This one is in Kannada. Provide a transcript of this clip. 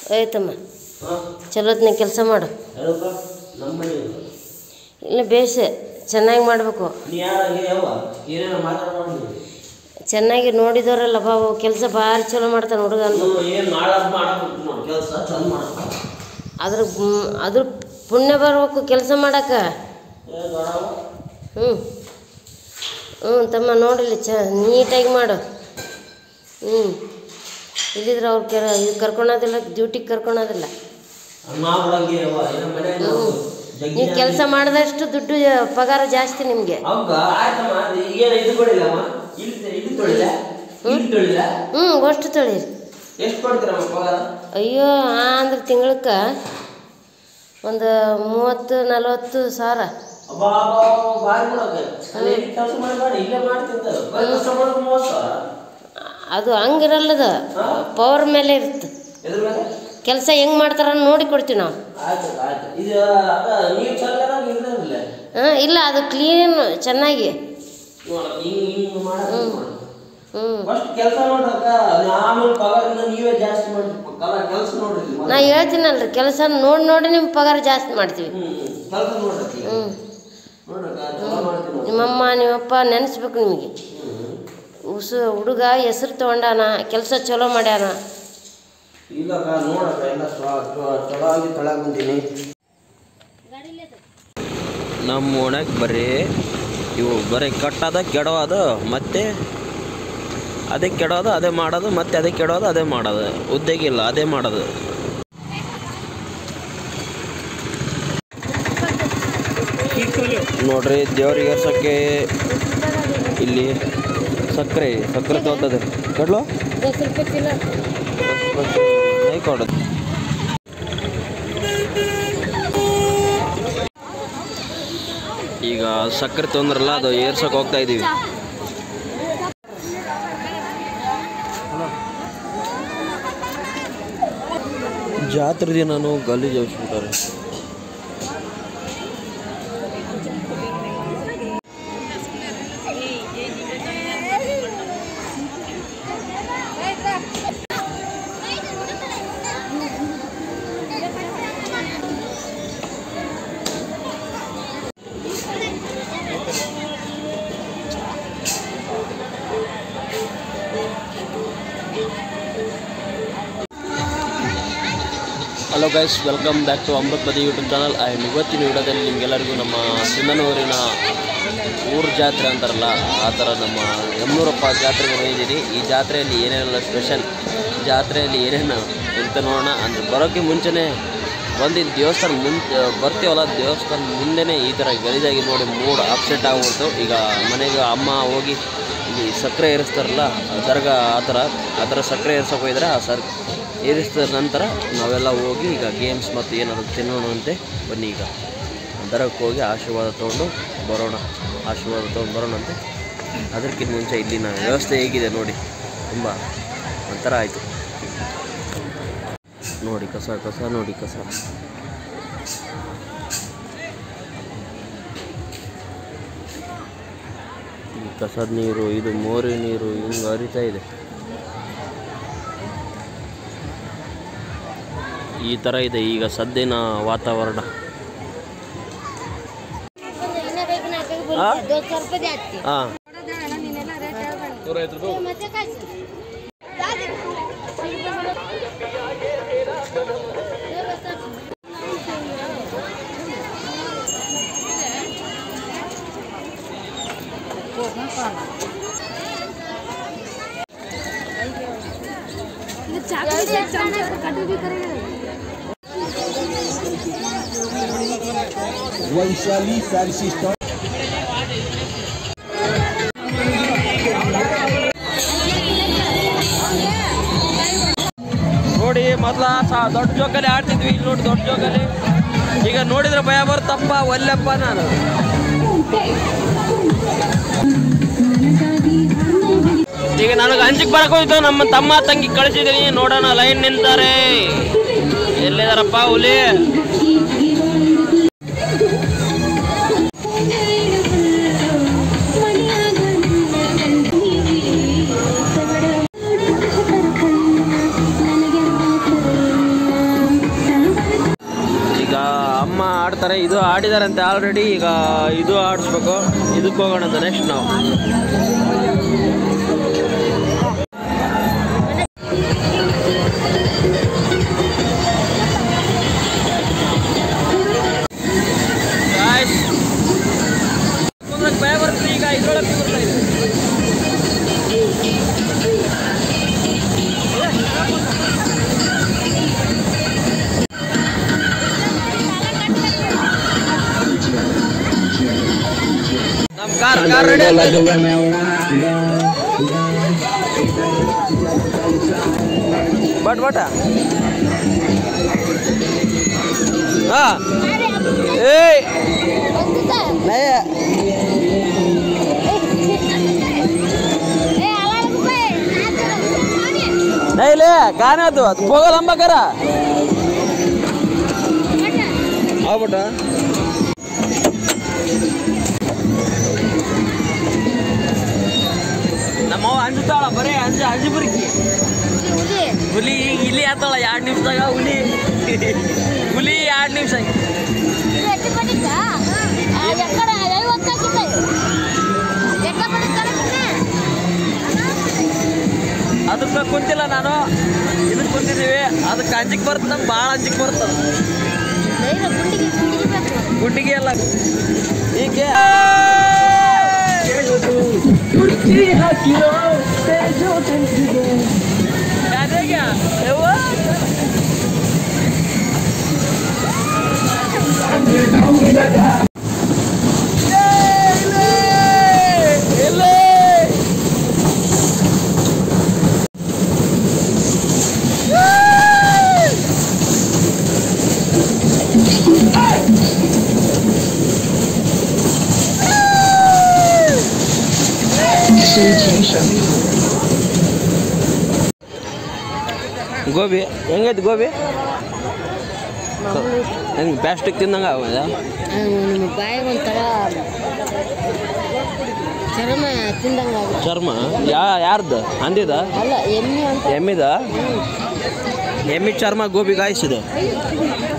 ಆಯ್ತಮ್ಮ ಹಾಂ ಚಲೋತ್ನ ಕೆಲಸ ಮಾಡು ಹೇಳಪ್ಪ ನಮ್ಮ ಮನೆ ಇಲ್ಲ ಬೇಸೆ ಚೆನ್ನಾಗಿ ಮಾಡಬೇಕು ನೀ ಯಾರಾಗಿ ಯಾವ ಏನೇನೋ ಮಾತಾಡೋದು ಚೆನ್ನಾಗಿ ನೋಡಿದವರಲ್ಲ ಬಾಬು ಕೆಲಸ ಭಾರಿ ಚಲೋ ಮಾಡ್ತಾನೆ ಹುಡುಗ ಅಂತ ಏನು ಮಾಡೋದು ಮಾಡಬೇಕು ನೋಡಿ ಕೆಲಸ ಚಂದ ಮಾಡಪ್ಪ ಅದ್ರ ಮ್- ಅದ್ರ ಪುಣ್ಯ ಬರ್ಬೇಕು ಕೆಲಸ ಮಾಡಕ್ಕೆ ಏ ದೊಡ್ಡವ ಹ್ಞೂ ಹ್ಞೂ ತಮ್ಮ ನೋಡಿಲ್ಲ ಚ ನೀಟಾಗಿ ಮಾಡು ಹ್ಞೂ ಇಲ್ಲಿದ್ರೆ ಅವ್ರು ಕೆರ ಇದು ಕರ್ಕೊಳೋದಿಲ್ಲ ಡ್ಯೂಟಿಗೆ ಕರ್ಕೊಳೋದಿಲ್ಲ ಮಾಡ್ಬಿಡಂಗೆ ಯವ್ವ ಏನೋ ಮನ್ಯಾಗ ನಾವು ಜಗ್ಗಿ ನೀವು ಕೆಲಸ ಮಾಡಿದಷ್ಟು ದುಡ್ಡು ಪಗಾರ ಜಾಸ್ತಿ ನಿಮಗೆ ಹೌದ ಆಯ್ತಮ್ಮ ಅದು ಏನು ಇದು ಕೊಡಿಲ್ಲಮ್ಮ ಇಲ್ಲಿ ಇದು ತೊಳಿಲ್ಲ ಇಲ್ಲಿ ತೊಳಿಲ್ಲ ಹ್ಞೂ ಅಷ್ಟು ತೊಳೀರಿ ಎಷ್ಟು ಕೊಡ್ತೀರಮ್ಮ ಪಗಾರ ಅಯ್ಯೋ ಆ ಅಂದ್ರೆ ತಿಂಗಳಕ್ಕೆ ಒಂದು ಮೂವತ್ತು ನಲ್ವತ್ತು ಸಾವಿರ ಅಬ್ಬಾ ಅಬ್ಬಾ ಭಾರಿ ಬಿಡೋಕೆ ಅಲ್ಲಿ ಕೆಲಸ ಮಾಡಬೇಡ ಇಲ್ಲೇ ಮಾಡ್ತಿದ್ದ ಕೆಲಸ ಮಾಡೋದು ಮೂವತ್ತು ಸಾವಿರ ಅದು ಹಂಗಿರಲ್ಲದ ಪವರ್ ಮೇಲೆ ಇರುತ್ತೆ ಎದ್ರ ಮೇಲೆ ಕೆಲಸ ಹೆಂಗೆ ಮಾಡ್ತಾರ ನೋಡಿ ಕೊಡ್ತೀವಿ ನಾವು ಆಯ್ತು ಆಯ್ತು ಇದು ಅದ ನೀರು ಚಲ್ಲಾರ ಇರ್ಲಿಲ್ಲ ಹಾಂ ಇಲ್ಲ ಅದು ಕ್ಲೀನ್ ಚೆನ್ನಾಗಿ ನೋಡ ಹಿಂಗ್ ಹಿಂಗ್ ಮಾಡೋದು ಹ್ಞೂ ಫಸ್ಟ್ ಕೆಲಸ ನೋಡ್ರಕ್ಕ ಆಮೇಲೆ ಪಗಾರಿಂದ ನೀವೇ ಜಾಸ್ತಿ ಮಾಡ್ಬೇಕು ಕಲ ಕೆಲಸ ನೋಡ್ರಿ ಇಲ್ಲಿ ನಾ ಹೇಳ್ತೀನಲ್ರಿ ಕೆಲಸ ನೋಡಿ ನೋಡಿ ನಿಮ್ಮ ಪಗಾರ ಜಾಸ್ತಿ ಮಾಡ್ತೀವಿ ಹ್ಮ್ ಕೆಲಸ ನೋಡ್ರಿ ಹ್ಞೂ ನೋಡ್ರಕ್ಕ ಚಲೋ ಮಾಡ್ತೀನಿ ನೋಡಿ. ನಿಮ್ಮಮ್ಮ ನಿಮ್ಮಪ್ಪ ನೆನೆಸ್ಬೇಕು ನಿಮಗೆ ಹ್ಮ್ ಉಸು ಹುಡುಗ ಹೆಸ್ರು ತೊಗೊಂಡಾನ ಕೆಲಸ ಚಲೋ ಮಾಡ್ಯಾನ ಇಲ್ಲಕ್ಕ ನೋಡಕ್ಕ ಎಲ್ಲ ಚಲೋ ಚಲೋ- ಚಲೋ ಆಗಿ ತಳಗ ಬಂದೀನಿ ನಮ್ಮ ಓಣ್ಯಾಗ ಬರೀ ಇವು ಬರೀ ಕಟ್ಟೋದ ಕೆಡೋದು ಮತ್ತೆ ಅದೇ ಕೆಡೋದು ಅದೇ ಮಾಡೋದು ಮತ್ತೆ ಅದೇ ಕೆಡೋದು ಅದೇ ಮಾಡೋದು ಉದ್ಯೋಗ ಇಲ್ಲ ಅದೇ ಮಾಡೋದು ನೋಡ್ರಿ ದೇವ್ರಿಗೆ ಏರ್ಸೋಕ್ಕೆ ಇಲ್ಲಿ ಸಕ್ಕರೆ ಸಕ್ಕರೆ ತೋತದೆ ಕಡ್ಲು ಕೊಡೋದು ಈಗ ಸಕ್ಕರೆ ತೊಂದ್ರಲ್ಲ ಅದು ಏರ್ಸಕ್ಕೆ ಹೋಗ್ತಾ ಇದ್ದೀವಿ ಜಾತ್ರೆ ದಿನನೂ ಗಲೀಜು ಹೋಗ್ಬಿಟ್ಟಾರೆ hello guys welcome back to Amrit Badi YouTube channel and ಇವತ್ತಿನ ವಿಡಿಯೋದಲ್ಲಿ ನಿಮಗೆಲ್ಲರಿಗೂ ನಮ್ಮ ಸಿಂಧನೂರಿನ ಊರು ಜಾತ್ರೆ ಅಂತಾರಲ್ಲ ಆ ಥರ ನಮ್ಮ ಯಮನೂರಪ್ಪ ಜಾತ್ರೆಗೆ ಬಂದಿದ್ದೀನಿ ಈ ಜಾತ್ರೆಯಲ್ಲಿ ಏನೇನೆಲ್ಲ ಸ್ಪೆಷಲ್ ಜಾತ್ರೆಯಲ್ಲಿ ಏನೇನು ಅಂತ ನೋಡೋಣ ಅಂದರೆ ಬರೋಕ್ಕೆ ಮುಂಚೆನೇ ಬಂದಿದ್ದು ದೇವಸ್ಥಾನ ಮುಂಚೆ ಬರ್ತೀವಲ್ಲ ದೇವಸ್ಥಾನ ಮುಂದೆನೇ ಈ ಥರ ಗಲೀಜಾಗಿ ನೋಡಿ ಮೂಡ್ ಅಪ್ಸೆಟ್ ಆಗ್ಬಿಡ್ತು ಈಗ ಮನೆಗೆ ಅಮ್ಮ ಹೋಗಿ ಇಲ್ಲಿ ಸಕ್ಕರೆ ಏರಿಸ್ತಾರಲ್ಲ ದರ್ಗಾ ಆ ಥರ ಆ ಥರ ಸಕ್ಕರೆ ಏರ್ಸೋಕೆ ಹೋಗಿದ್ರೆ ಆ ಸರ್ ಏರಿಸಿದ ನಂತರ ನಾವೆಲ್ಲ ಹೋಗಿ ಈಗ ಗೇಮ್ಸ್ ಮತ್ತು ಏನಾದರೂ ತಿನ್ನೋಣಂತೆ ಬನ್ನಿ ಈಗ ದರಕ್ಕೆ ಹೋಗಿ ಆಶೀರ್ವಾದ ತೊಗೊಂಡು ಬರೋಣ ಆಶೀರ್ವಾದ ತೊಗೊಂಡು ಬರೋಣಂತೆ ಅದಕ್ಕಿಂತ ಮುಂಚೆ ಇಲ್ಲಿನ ವ್ಯವಸ್ಥೆ ಹೇಗಿದೆ ನೋಡಿ ತುಂಬ ಒಂಥರ ಆಯಿತು ನೋಡಿ ಕಸ ಕಸ ನೋಡಿ ಕಸ ಈ ಕಸದ ನೀರು ಇದು ಮೋರಿ ನೀರು ಹಿಂಗೆ ಹರಿತಾ ಇದೆ ಈ ಥರ ಇದೆ ಈಗ ಸದ್ಯನ ವಾತಾವರಣ ಹಾಂ वैशाली सारशी स्टॉल ನೋಡಿ ಮೊದಲ ಸಾ ದೊಡ್ಡ ಜೋಕಲ್ಲಿ ಆಡ್ತಿದ್ವಿ ಇಲ್ಲಿ ನೋಡಿ ದೊಡ್ಡ ಜೋಕಲ್ಲಿ ಈಗ ನೋಡಿದ್ರೆ ಭಯ ಬರ್ತಪ್ಪ ಒಲ್ಲೆಪ್ಪ ನಾನು ಈಗ ನನಗೆ ಅಂಜಿಕ್ ಬರಕ್ ಹೋಯ್ತು ನಮ್ಮ ತಮ್ಮ ತಂಗಿ ಕಳಿಸಿದೀನಿ ನೋಡೋಣ ಲೈನ್ ನಿಂತಾರೆ ಎಲ್ಲಿದಾರಪ್ಪ ಹುಲಿ ನನಗೆ ಆಡಿದಾರಂತೆ ಆಲ್ರೆಡಿ ಈಗ ಇದು ಆಡಿಸ್ಬೇಕು ಇದಕ್ಕೆ ಹೋಗೋಣ ಅಂತ ನೆಕ್ಸ್ಟ್ ನಾವು Guys, ಕುಂದ್ರಕ್ಕೆ ಭಯ ಬರುತ್ತೆ ಈಗ ಇದ್ರೊಳಗೆ ಕುಂದ್ರತಾ ಇದೆ ನಮ್ಮ ಕಾರ್ ಕಾರ್ ರೆಡಿ ಬಟ್ ಬಟ ಹಾ ಏಯ್ ನಯ नहीं ले गाना तो पोगा लंबा करा आओ बेटा ನಮ್ಮವ್ವ ಅಂಜುತ್ತಾಳ ಬರೇ ಅಂಜ ಅಂಜು ಬುರ್ಕಿ ಹುಲಿ ಈಗ ಇಲ್ಲಿ ಆತಾಳ ಎರಡು ನಿಮಿಷದಾಗ ಹುಲಿ ಹುಲಿ ಎರಡು ನಿಮಿಷ ಅದಕ್ಕೆ ಕುಂತಿಲ್ಲ ನಾನು ಇದಕ್ಕೆ ಕುಂತಿದ್ದೀವಿ ಅದಕ್ಕೆ ಅಂಜಿಕ್ ಬರ್ತದೆ ನಮ್ಗೆ ಭಾಳ ಅಂಜಿಕ್ ಬರ್ತದೆ ಗುಂಡಿಗೆ ಎಲ್ಲ ಹೀಗೆ ಯಾರಿಗೆ? ಯವ್ವ. ಏ, ಇಲ್ಲೇ, ಇಲ್ಲೇ. ಗೋಬಿ ಹೆಂಗೈತಿ ಗೋಬಿ ಹೆಂಗೆ ಪ್ಲಾಸ್ಟಿಕ್ ತಿಂದಂಗೆ ಆಗೋದ ನಿಮ್ಮ ಬಾಯಿಗೆ ಒಂಥರ ಚರ್ಮ ತಿಂದಂಗೆ ಆಗುತ್ತೆ ಚರ್ಮ ಯಾ ಯಾರ್ದು ಅಂದಿದ ಅಲ್ಲ ಎಮ್ಮೆ ಅಂತ ಎಮ್ಮಿದ ಎಮ್ಮಿ ಚರ್ಮ ಗೋಬಿ ಗಾಯಿಸಿದ